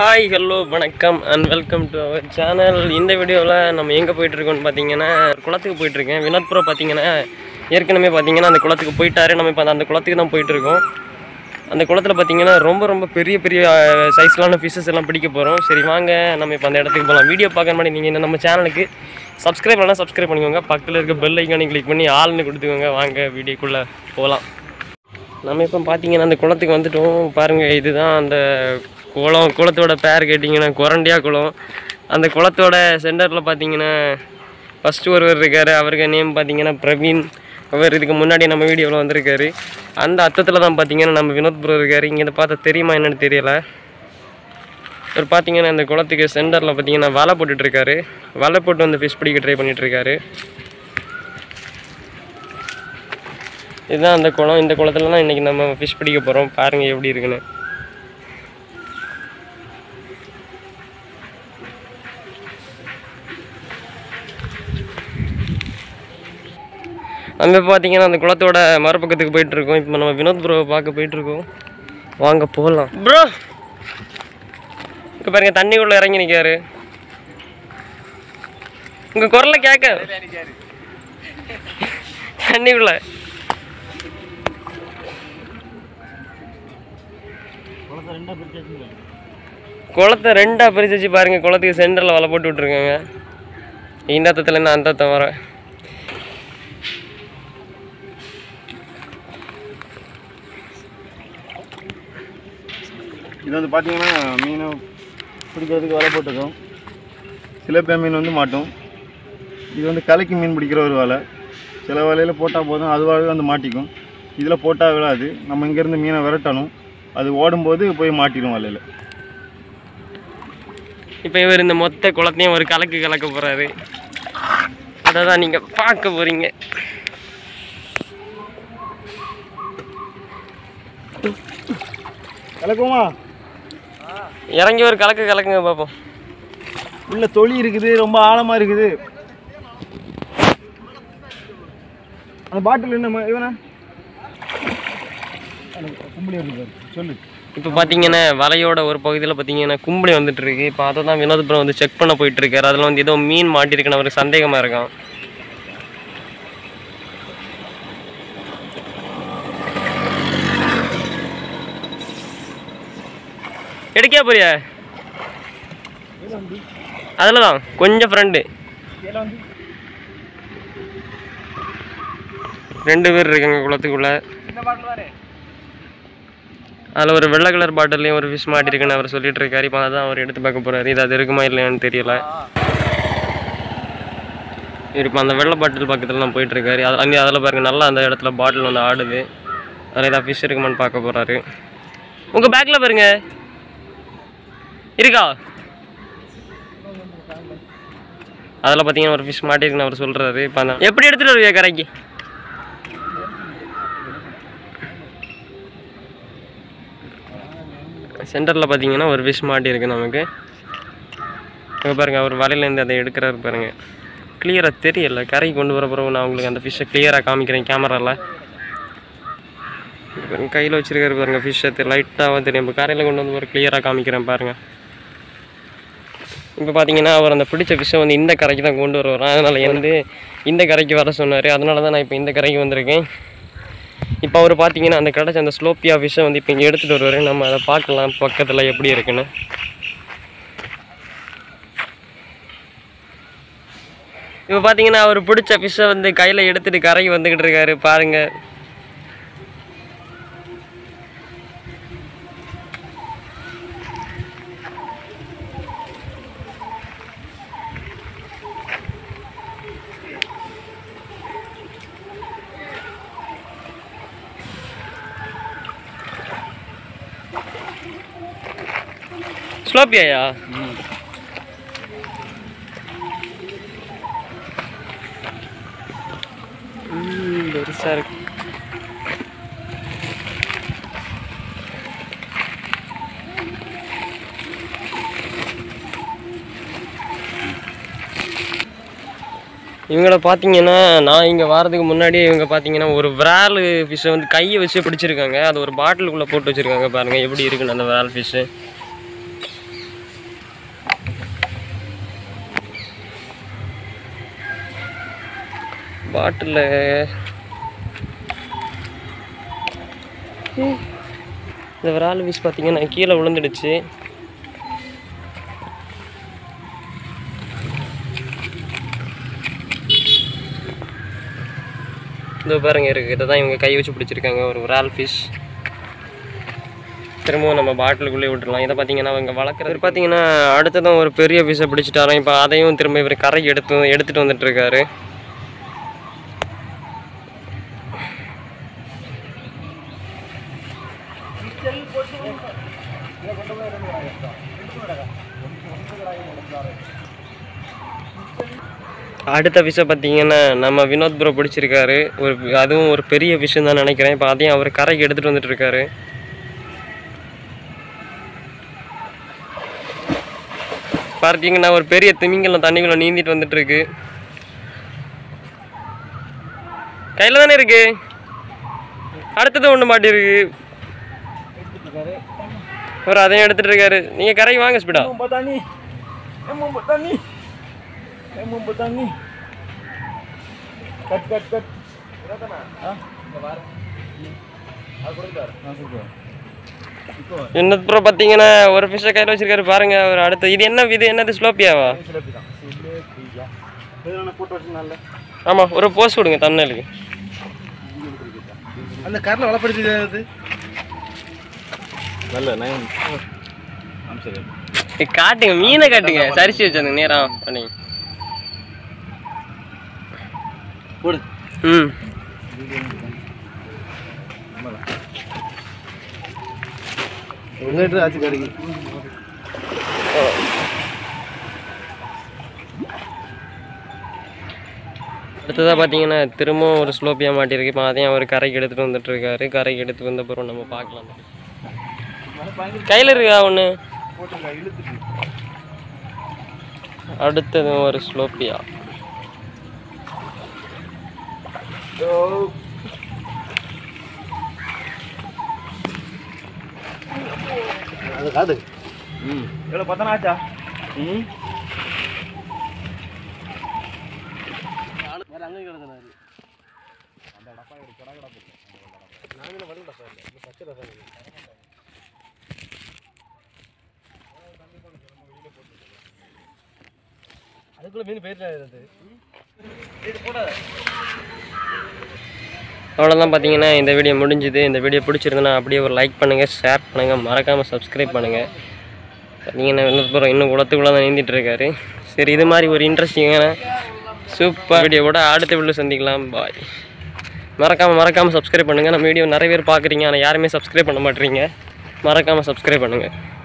Hi hello வணக்கம் and welcome to our channel இந்த வீடியோவில் நம்ம எங்கே போயிட்டுருக்கோம்னு பார்த்தீங்கன்னா ஒரு குளத்துக்கு போயிட்டுருக்கேன் வினோத் ப்ரோ பார்த்தீங்கன்னா ஏற்கனவே பார்த்தீங்கன்னா அந்த குளத்துக்கு போயிட்டாரு நம்ம இப்போ அந்த குளத்துக்கு தான் போயிட்டுருக்கோம் அந்த குளத்தில் பார்த்தீங்கன்னா ரொம்ப ரொம்ப பெரிய பெரிய சைஸ்லான ஃபிஷ்ஷஸ் எல்லாம் பிடிக்க போகிறோம் சரி வாங்க நம்ம இப்போ அந்த இடத்துக்கு போகலாம் வீடியோ பார்க்க முன்னாடி நீங்கள் இன்னும் நம்ம சேனலுக்கு சப்ஸ்கிரைப் பண்ணலாம் சப்ஸ்கிரைப் பண்ணிக்கோங்க பக்கத்தில் இருக்க பெல் ஐக்கானே கிளிக் பண்ணி ஆள்னு கொடுத்துக்கோங்க வாங்க வீடியோக்குள்ளே போகலாம் நம்ம இப்போ பார்த்தீங்கன்னா அந்த குளத்துக்கு வந்துட்டோம் பாருங்கள் இதுதான் அந்த குளம் குளத்தோட பேர் கேட்டிங்கன்னா குரண்டியா குளம் அந்த குளத்தோட சென்டரில் பார்த்தீங்கன்னா ஃபஸ்ட்டு ஒருவர் இருக்கார் அவருக்கு நேம் பார்த்தீங்கன்னா பிரவீன் அவர் இதுக்கு முன்னாடி நம்ம வீடியோவில் வந்திருக்காரு அந்த அர்த்தத்தில் தான் பார்த்தீங்கன்னா நம்ம வினோத் ப்ரோ இருக்கார் இங்கே பார்த்தா தெரியுமா என்னன்னு தெரியல இவர் பார்த்தீங்கன்னா இந்த குளத்துக்கு சென்டரில் பார்த்தீங்கன்னா வலை போட்டுட்ருக்காரு வலை போட்டு வந்து ஃபிஷ் பிடிக்க ட்ரை பண்ணிகிட்ருக்காரு இதுதான் அந்த குளம் இந்த குளத்துல தான் இன்றைக்கி நம்ம ஃபிஷ் பிடிக்க போகிறோம் பாருங்கள் எப்படி இருக்குன்னு நம்ம இப்போ பார்த்தீங்கன்னா அந்த குளத்தோட மறுபக்கத்துக்கு போயிட்டு இருக்கோம் இப்போ நம்ம வினோத் ப்ரோவை பார்க்க போயிட்டு இருக்கோம் வாங்க போகலாம் ப்ரோ இங்கே பாருங்க தண்ணிக்குள்ளே இறங்கி நிற்காரு உங்க குரலை கேட்க தண்ணிக்குள்ள குளத்தை ரெண்டா பிரிச்சு வச்சு பாருங்க குளத்துக்கு சென்டரில் வலை போட்டு விட்ருக்காங்க இந்த அர்த்தத்தில் என்ன அந்த அர்த்தம் வர இது வந்து பார்த்தீங்கன்னா மீன் பிடிக்கிறதுக்கு வலை போட்டிருக்கோம் சிலப்பியா மீன் வந்து மாட்டும் இது வந்து கலைக்கு மீன் பிடிக்கிற ஒரு வலை சில வலையில் போட்டால் போதும் அதுவாகவே வந்து மாட்டிக்கும் இதில் போட்டால் விழாது நம்ம இங்கேருந்து மீனை விரட்டணும் அது ஓடும்போது போய் மாட்டிடும் வலையில் இப்போ இவர் இந்த மொத்த குளத்தையும் ஒரு கலக்கு கலக்க போகிறாரு அதை தான் நீங்கள் பார்க்க போகிறீங்க கலக்குமா இறங்கி ஒரு கலக்கு கலக்குங்க பார்ப்போம் உள்ள தொளி இருக்குது ரொம்ப ஆழமாக இருக்குது அந்த பாட்டில் என்ன இவனா கும்பலி இருக்கு சொல்லு இப்போ பார்த்தீங்கன்னா வலையோட ஒரு பகுதியில் பார்த்தீங்கன்னா கும்பளி வந்துட்டு இருக்கு இப்போ அதை தான் வினோதபுரம் வந்து செக் பண்ண போயிட்டு இருக்காரு அதில் வந்து ஏதோ மீன் மாட்டிருக்குன்னு அவருக்கு சந்தேகமாக இருக்கான் எடுக்கா போறியா அதில் தான் கொஞ்சம் ஃப்ரெண்டு ரெண்டு பேர் இருக்காங்க குளத்துக்குள்ள அதில் ஒரு வெள்ளை கலர் பாட்டிலையும் ஒரு ஃபிஷ் மாட்டிருக்குன்னு அவர் சொல்லிட்டு இருக்காரு இப்போ அதான் அவர் எடுத்து பார்க்க போறாரு இது அது இருக்குமா இல்லையான்னு தெரியல இவர் இப்போ அந்த வெள்ளை பாட்டில் பக்கத்தில் தான் போயிட்டு இருக்காரு அது அங்கே அதில் பாருங்க நல்லா அந்த இடத்துல பாட்டில் வந்து ஆடுது அதில் ஏதாவது ஃபிஷ் இருக்குமான்னு பார்க்க போறாரு உங்க பேக்ல பாருங்க இருக்கா அதில் பார்த்தீங்கன்னா ஒரு ஃபிஷ் மாட்டிருக்குன்னு அவர் சொல்றாரு இப்போ அந்த எப்படி எடுத்துட்டு வருவியா கரைக்கு சென்டரில் பார்த்தீங்கன்னா ஒரு ஃபிஷ் மாட்டியிருக்கு நமக்கு இங்கே பாருங்க அவர் வலையிலேருந்து அதை எடுக்கிறாரு பாருங்க கிளியராக தெரியல கரைக்கு கொண்டு வர பிறகு நான் உங்களுக்கு அந்த ஃபிஷ்ஷை கிளியராக காமிக்கிறேன் கேமராவில் கையில் வச்சிருக்காரு பாருங்க ஃபிஷ்ஷை லைட்டாக தெரியும் இப்போ கரையில் கொண்டு வந்து ஒரு கிளியராக காமிக்கிறேன் பாருங்க இப்போ பார்த்தீங்கன்னா அவர் அந்த பிடிச்ச ஃபிஷ்ஷை வந்து இந்த கரைக்கு தான் கொண்டு வருவார் அதனால் வந்து இந்த கரைக்கு வர சொன்னார் அதனால தான் நான் இப்போ இந்த கரைக்கு வந்திருக்கேன் இப்போ அவர் பார்த்தீங்கன்னா அந்த கிடச்ச அந்த ஸ்லோப்பியா ஃபிஷ்ஷை வந்து இப்போ இங்கே எடுத்துகிட்டு வருவார் நம்ம அதை பார்க்கலாம் பக்கத்தில் எப்படி இருக்குன்னு இப்போ பார்த்தீங்கன்னா அவர் பிடிச்ச ஃபிஷ்ஷை வந்து கையில் எடுத்துகிட்டு கரைக்கு வந்துக்கிட்டு இருக்காரு பாருங்க ஸ்லோப்பியாயா ம், பெருசா இருக்கு இவங்கள பார்த்தீங்கன்னா நான் இங்கே வாரதுக்கு முன்னாடி இவங்க பார்த்தீங்கன்னா ஒரு விரால் ஃபிஷ்ஷை வந்து கையை வச்சு பிடிச்சிருக்காங்க அது ஒரு பாட்டிலுக்குள்ளே போட்டு வச்சுருக்காங்க பாருங்கள் எப்படி இருக்குன்னு அந்த விரால் ஃபிஷ்ஷு பாட்டில் இந்த விரால் வீஸ் பார்த்தீங்கன்னா கீழே விழுந்துடுச்சு இதோ பாருங்க இருக்கு இதை தான் இவங்க கை வச்சு பிடிச்சிருக்காங்க ஒரு விரால் ஃபிஷ் திரும்பவும் நம்ம பாட்டிலுக்குள்ளே விட்டுறலாம் இதை பார்த்தீங்கன்னா அவங்க வளர்க்குறது பார்த்தீங்கன்னா அடுத்ததும் ஒரு பெரிய ஃபிஷ்ஷை பிடிச்சிட்டாராம் இப்போ அதையும் திரும்ப இவர் கரைக்கு எடுத்து எடுத்துகிட்டு வந்துட்டு இருக்காரு அடுத்த ஃபிஷ்ஷை பார்த்தீங்கன்னா நம்ம வினோத் ப்ரோ பிடிச்சிருக்காரு ஒரு அதுவும் ஒரு பெரிய ஃபிஷ்ஷு தான் நினைக்கிறேன் இப்போ அதையும் அவர் கரைக்கு எடுத்துகிட்டு வந்துட்டு இருக்காரு பார்த்தீங்கன்னா ஒரு பெரிய திமிங்கலம் தண்ணிக்குள்ள நீந்திட்டு வந்துட்டு இருக்கு கையில் தானே இருக்கு அடுத்தது ஒன்று மாட்டிருக்கு அவர் அதையும் எடுத்துட்டு இருக்காரு நீங்கள் கரைக்கு வாங்க ஸ்பீடா Emang petani. Emang petani. Emang petani. Cut cut cut. Hah? என்ன ப்ரோ பார்த்தீங்கன்னா ஒரு ஃபிஷ்ஷை கையில் வச்சிருக்காரு பாருங்க அவர் அடுத்து இது என்ன இது என்னது ஸ்லோப்பியாவா போட்டோ வச்சுனால ஆமாம் ஒரு போஸ் விடுங்க தண்ணலுக்கு அந்த காரில் வளப்படுத்தி அது நல்ல நயம் சரி காட்டுங்க மீனை காட்டுங்க சரிச்சு வச்சாங்க நேரம் பண்ணி போடு ம் எங்கிட்ட ஆச்சு கடைக்கு அடுத்ததாக பார்த்தீங்கன்னா திரும்பவும் ஒரு ஸ்லோப்பியா மாட்டியிருக்கு இப்போ அதையும் அவர் கரைக்கு எடுத்துகிட்டு வந்துட்டு இருக்காரு கரைக்கு எடுத்து வந்த பிறகு நம்ம பார்க்கலாம் கையில் இருக்கா ஒன்று போட்டுருக்கா இழுத்துட்டு அடுத்ததும் ஒரு ஸ்லோப்பியா அது காது ம் எவ்வளோ பத்தனா ஆச்சா ம் அங்கே கிடந்தாரு அந்த டப்பா ஒரு கடை கடை போட்டு நாங்களும் வரும் டப்பா இல்லை இந்த பச்சை டப்பா இல்லை அதுக்குள்ள மீன் போயிட்டு இது போடாத அவ்வளோதான் பார்த்தீங்கன்னா இந்த வீடியோ முடிஞ்சுது இந்த வீடியோ பிடிச்சிருந்தனா அப்படியே ஒரு லைக் பண்ணுங்கள் ஷேர் பண்ணுங்கள் மறக்காமல் சப்ஸ்கிரைப் பண்ணுங்கள் பார்த்தீங்கன்னா இன்னும் இன்னும் குளத்துக்குள்ளே தான் நீந்திட்டு இருக்காரு சரி இது மாதிரி ஒரு இன்ட்ரெஸ்டிங்கான சூப்பர் வீடியோவோட அடுத்த வீடியோ சந்திக்கலாம் பாய் மறக்காமல் மறக்காமல் சப்ஸ்கிரைப் பண்ணுங்கள் நம்ம வீடியோ நிறைய பேர் பார்க்குறீங்க ஆனால் யாருமே சப்ஸ்கிரைப் பண்ண மாட்டேறீங்க மறக்காமல் சப்ஸ்கிரைப் பண்ணுங்கள்